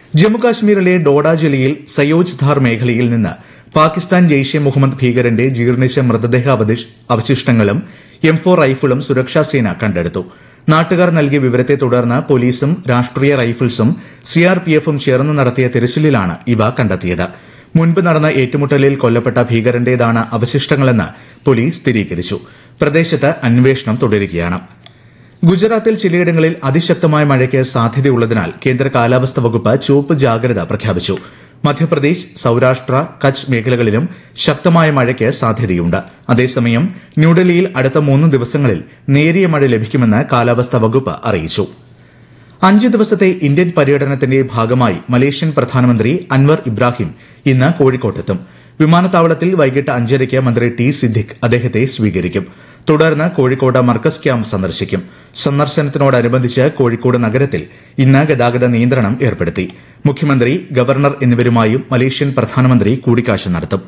ജമ്മുകാശ്മീരിലെ ഡോഡ ജില്ലയിൽ സയോജ് ധാർ മേഖലയിൽ നിന്ന് പാകിസ്ഥാൻ ജെയ്ഷെ മുഹമ്മദ് ഭീകരന്റെ ജീർണിച്ച മൃതദേഹ അവതിഷ്- അവശിഷ്ടങ്ങളും എം ഫോർ റൈഫിളും സുരക്ഷാസേന കണ്ടെടുത്തു നാട്ടുകാർ നൽകിയ വിവരത്തെ തുടർന്ന് പോലീസും രാഷ്ട്രീയ റൈഫിൾസും സിആർപിഎഫും ചേർന്ന് നടത്തിയ തിരച്ചിലിലാണ് ഇവ കണ്ടെത്തിയത് മുൻപ് നടന്ന ഏറ്റുമുട്ടലിൽ കൊല്ലപ്പെട്ട ഭീകരന്റേതാണ് അവശിഷ്ടങ്ങളെന്ന് പോലീസ് സ്ഥിരീകരിച്ചു പ്രദേശത്ത് അന്വേഷണം തുടരുകയാണ് ഗുജറാത്തിൽ ചിലയിടങ്ങളിൽ അതിശക്തമായ മഴയ്ക്ക് സാധ്യതയുള്ളതിനാൽ കേന്ദ്ര കാലാവസ്ഥാ വകുപ്പ് ചുവപ്പ് ജാഗ്രത പ്രഖ്യാപിച്ചു മധ്യപ്രദേശ് സൌരാഷ്ട്ര കച്ച് മേഖലകളിലും ശക്തമായ മഴയ്ക്ക് സാധ്യതയുണ്ട് അതേസമയം ന്യൂഡൽഹിയിൽ അടുത്ത മൂന്ന് ദിവസങ്ങളിൽ നേരിയ മഴ ലഭിക്കുമെന്ന് കാലാവസ്ഥാ വകുപ്പ് അറിയിച്ചു അഞ്ച് ദിവസത്തെ ഇന്ത്യൻ പര്യടനത്തിന്റെ ഭാഗമായി മലേഷ്യൻ പ്രധാനമന്ത്രി അൻവർ ഇബ്രാഹിം ഇന്ന് കോഴിക്കോട്ടെത്തും വിമാനത്താവളത്തിൽ വൈകിട്ട് അഞ്ചരയ്ക്ക് മന്ത്രി ടി സിദ്ദിഖ് അദ്ദേഹത്തെ സ്വീകരിക്കും തുടർന്ന് കോഴിക്കോട് മർക്കസ് ക്യാമ്പ് സന്ദർശിക്കും സന്ദർശനത്തിനോടനുബന്ധിച്ച് കോഴിക്കോട് നഗരത്തിൽ ഇന്ന് ഗതാഗത നിയന്ത്രണം ഏർപ്പെടുത്തി മുഖ്യമന്ത്രി ഗവർണർ എന്നിവരുമായും മലേഷ്യൻ പ്രധാനമന്ത്രി കൂടിക്കാഴ്ച നടത്തും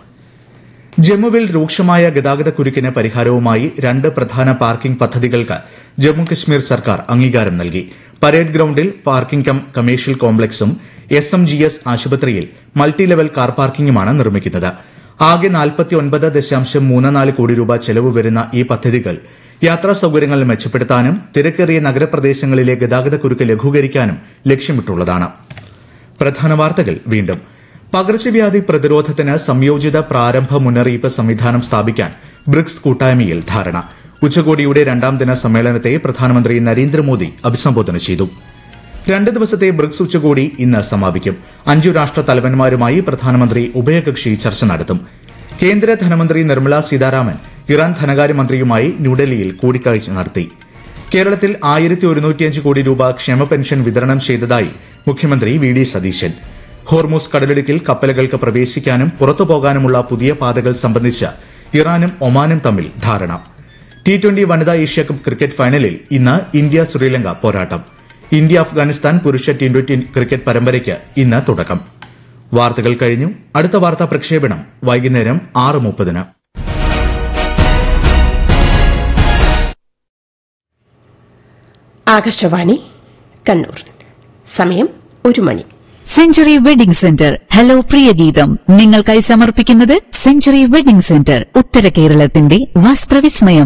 ജമ്മുവിൽ രൂക്ഷമായ ഗതാഗത കുരുക്കിന് പരിഹാരവുമായി രണ്ട് പ്രധാന പാർക്കിംഗ് പദ്ധതികൾക്ക് ജമ്മുകശ്മീർ സർക്കാർ അംഗീകാരം നൽകി പരേഡ് ഗ്രൌണ്ടിൽ പാർക്കിംഗ് കം കമേഴ്ഷ്യൽ കോംപ്ലക്സും എസ് എം ജി എസ് ആശുപത്രിയിൽ മൾട്ടി ലെവൽ കാർ പാർക്കിംഗുമാണ് നിർമ്മിക്കുന്നത് ആകെ നാൽപ്പത്തിയൊൻപത് ദശാംശം മൂന്ന് നാല് കോടി രൂപ ചെലവ് വരുന്ന ഈ പദ്ധതികൾ യാത്രാ സൌകര്യങ്ങൾ മെച്ചപ്പെടുത്താനും തിരക്കേറിയ നഗരപ്രദേശങ്ങളിലെ ഗതാഗത കുരുക്ക് ലഘൂകരിക്കാനും ലക്ഷ്യമിട്ടുള്ളതാണ് പ്രധാന വാർത്തകൾ വീണ്ടും പകർച്ചവ്യാധി പ്രതിരോധത്തിന് സംയോജിത പ്രാരംഭ മുന്നറിയിപ്പ് സംവിധാനം സ്ഥാപിക്കാൻ ബ്രിക്സ് കൂട്ടായ്മയിൽ ധാരണ ഉച്ചകോടിയുടെ രണ്ടാം ദിന സമ്മേളനത്തെ പ്രധാനമന്ത്രി നരേന്ദ്രമോദി അഭിസംബോധന ചെയ്തു രണ്ട് ദിവസത്തെ ബ്രിക്സ് ഉച്ചകോടി ഇന്ന് സമാപിക്കും അഞ്ചു രാഷ്ട്ര തലവന്മാരുമായി പ്രധാനമന്ത്രി ഉഭയകക്ഷി ചർച്ച നടത്തും കേന്ദ്ര ധനമന്ത്രി നിർമ്മല സീതാരാമൻ ഇറാൻ ധനകാര്യമന്ത്രിയുമായി ന്യൂഡൽഹിയിൽ കൂടിക്കാഴ്ച നടത്തി കേരളത്തിൽ ആയിരത്തി ഒരുന്നൂറ്റിയഞ്ച് കോടി രൂപ ക്ഷേമ പെൻഷൻ വിതരണം ചെയ്തതായി മുഖ്യമന്ത്രി വി ഡി സതീശൻ ഹോർമൂസ് കടലിടുക്കിൽ കപ്പലുകൾക്ക് പ്രവേശിക്കാനും പുറത്തു പോകാനുമുള്ള പുതിയ പാതകൾ സംബന്ധിച്ച് ഇറാനും ഒമാനും തമ്മിൽ ധാരണ ടി ട്വന്റി വനിതാ ഏഷ്യാകപ്പ് ക്രിക്കറ്റ് ഫൈനലിൽ ഇന്ന് ഇന്ത്യ ശ്രീലങ്ക പോരാട്ടം ഇന്ത്യ അഫ്ഗാനിസ്ഥാൻ പുരുഷ ടി ട്വന്റി ക്രിക്കറ്റ് പരമ്പരയ്ക്ക് ഇന്ന് തുടക്കം വാർത്തകൾ കഴിഞ്ഞു അടുത്ത വാർത്താ പ്രക്ഷേപണം വൈകുന്നേരം ആറ് മുപ്പതിന് ആകാശവാണി കണ്ണൂർ സമയം ഒരു മണി സെഞ്ചുറി വെഡിംഗ് സെന്റർ ഹലോ പ്രിയ ഗീതം നിങ്ങൾക്കായി സമർപ്പിക്കുന്നത് സെഞ്ചുറി വെഡിംഗ് സെന്റർ ഉത്തര കേരളത്തിന്റെ വസ്ത്രവിസ്മയം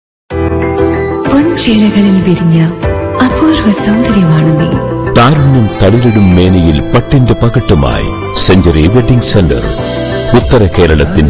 പൊൻചേലകളിൽ വിരിഞ്ഞ അപൂർവ സൗന്ദര്യമാണ് നീ താരുണ്യം തളിരിടും മേനിയിൽ പട്ടിന്റെ പകട്ടുമായി സെഞ്ചുറി വെഡിംഗ് സെന്റർ ഉത്തര കേരളത്തിന്റെ